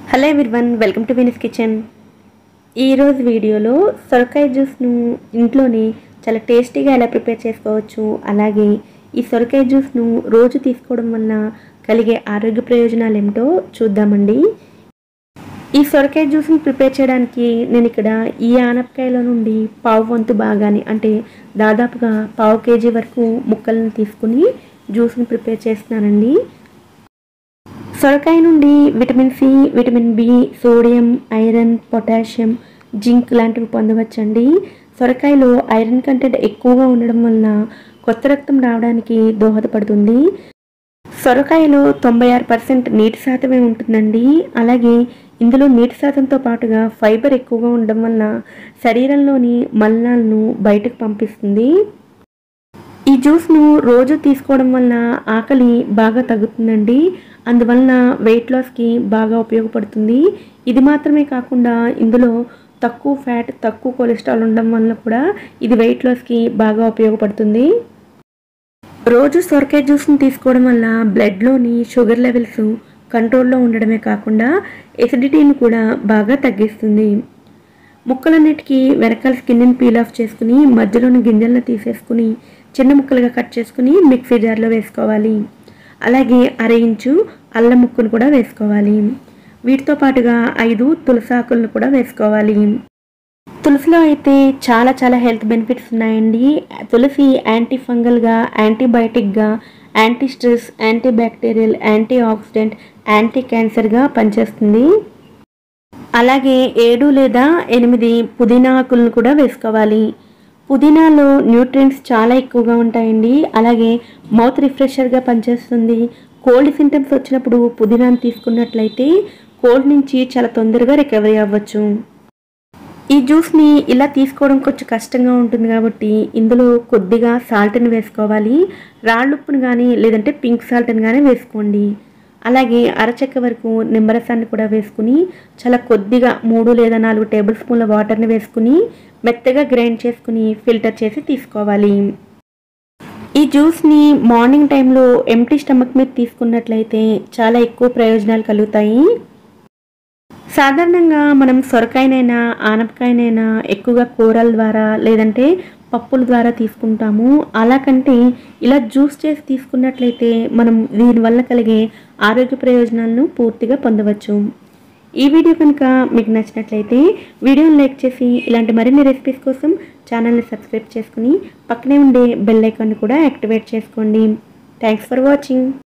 hello everyone welcome to వినిస్ kitchen ఈరోజు వీడియోలో సొరకాయ జ్యూస్ను ఇంట్లోనే చాలా టేస్టీగా ఎలా ప్రిపేర్ చేసుకోవచ్చు అలాగే ఈ సొరకాయ జ్యూస్ను రోజు తీసుకోవడం వల్ల కలిగే ఆరోగ్య ప్రయోజనాలు ఏమిటో చూద్దామండి ఈ సొరకాయ జ్యూస్ని ప్రిపేర్ చేయడానికి నేను ఇక్కడ ఈ ఆనపకాయలో నుండి పావు వంతు భాగాన్ని అంటే దాదాపుగా పావు కేజీ వరకు ముక్కలను తీసుకుని జ్యూస్ని ప్రిపేర్ చేస్తున్నానండి సొరకాయ నుండి vitamin C vitamin B sodium iron potassium zinc లాంటివి పొందవచ్చండి సొరకాయలో ఐరన్ కంటెంట్ ఎక్కువగా ఉండడం వలన కొత్త రక్తం రావడానికి దోహదపడుతుంది సొరకాయలో తొంభై ఆరు పర్సెంట్ నీటి శాతమే ఉంటుందండి అలాగే ఇందులో నీటి శాతంతో పాటుగా ఫైబర్ ఎక్కువగా ఉండడం వలన శరీరంలోని మలినాలను బయటకు పంపిస్తుంది ఈ జ్యూస్ను రోజు తీసుకోవడం వలన ఆకలి బాగా తగ్గుతుందండి అందువలన వెయిట్ లాస్కి బాగా ఉపయోగపడుతుంది ఇది మాత్రమే కాకుండా ఇందులో తక్కువ ఫ్యాట్ తక్కువ కొలెస్ట్రాల్ ఉండడం వలన కూడా ఇది వెయిట్ లాస్కి బాగా ఉపయోగపడుతుంది రోజు సొరకాయ జ్యూస్ని తీసుకోవడం వల్ల బ్లడ్లోని షుగర్ లెవెల్స్ కంట్రోల్లో ఉండడమే కాకుండా ఎసిడిటీని కూడా బాగా తగ్గిస్తుంది ముక్కలన్నిటికీ వెనకాల స్కిన్ని పీల్ ఆఫ్ చేసుకుని మధ్యలోని గింజలను తీసేసుకుని చిన్న ముక్కలుగా కట్ చేసుకుని మిక్సీ జార్లో వేసుకోవాలి అలాగే అర ఇంచు అల్లం ముక్కను కూడా వేసుకోవాలి వీటితో పాటుగా ఐదు తులసాకులను కూడా వేసుకోవాలి తులసిలో అయితే చాలా చాలా హెల్త్ బెనిఫిట్స్ ఉన్నాయండి తులసి యాంటీ ఫంగల్గా యాంటీబయాటిక్గా anti stress anti bacterial anti oxidant anti క్యాన్సర్గా పనిచేస్తుంది అలాగే ఏడు లేదా ఎనిమిది పుదీనా ఆకులను కూడా వేసుకోవాలి పుదీనాలో న్యూట్రియంట్స్ చాలా ఎక్కువగా ఉంటాయండి అలాగే మౌత్ రిఫ్రెషర్గా పనిచేస్తుంది కోల్డ్ సింటమ్స్ వచ్చినప్పుడు పుదీనాను తీసుకున్నట్లయితే కోల్డ్ నుంచి చాలా తొందరగా రికవరీ అవ్వచ్చు ఈ జ్యూస్ని ఇలా తీసుకోవడం కొంచెం కష్టంగా ఉంటుంది కాబట్టి ఇందులో కొద్దిగా సాల్ట్ని వేసుకోవాలి రాళ్ళుప్పును కానీ లేదంటే పింక్ సాల్ట్ని కానీ వేసుకోండి అలాగే అరచెక్క వరకు నిమ్మరసాన్ని కూడా వేసుకుని చాలా కొద్దిగా మూడు లేదా నాలుగు టేబుల్ స్పూన్ల వాటర్ని వేసుకుని మెత్తగా గ్రైండ్ చేసుకుని ఫిల్టర్ చేసి తీసుకోవాలి ఈ జ్యూస్ని మార్నింగ్ టైంలో ఎంటీ స్టమక్ మీద తీసుకున్నట్లయితే చాలా ఎక్కువ ప్రయోజనాలు కలుగుతాయి సాధారణంగా మనం సొరకాయనైనా ఆనపకాయనైనా ఎక్కువగా కూరల ద్వారా లేదంటే పప్పుల ద్వారా తీసుకుంటాము అలా కంటే ఇలా జ్యూస్ చేసి తీసుకున్నట్లయితే మనం దీనివల్ల కలిగే ఆరోగ్య ప్రయోజనాలను పూర్తిగా పొందవచ్చు ఈ వీడియో కనుక మీకు నచ్చినట్లయితే వీడియోని లైక్ చేసి ఇలాంటి మరిన్ని రెసిపీస్ కోసం ఛానల్ని సబ్స్క్రైబ్ చేసుకుని పక్కనే ఉండే బెల్ ఐకాన్ని కూడా యాక్టివేట్ చేసుకోండి థ్యాంక్స్ ఫర్ వాచింగ్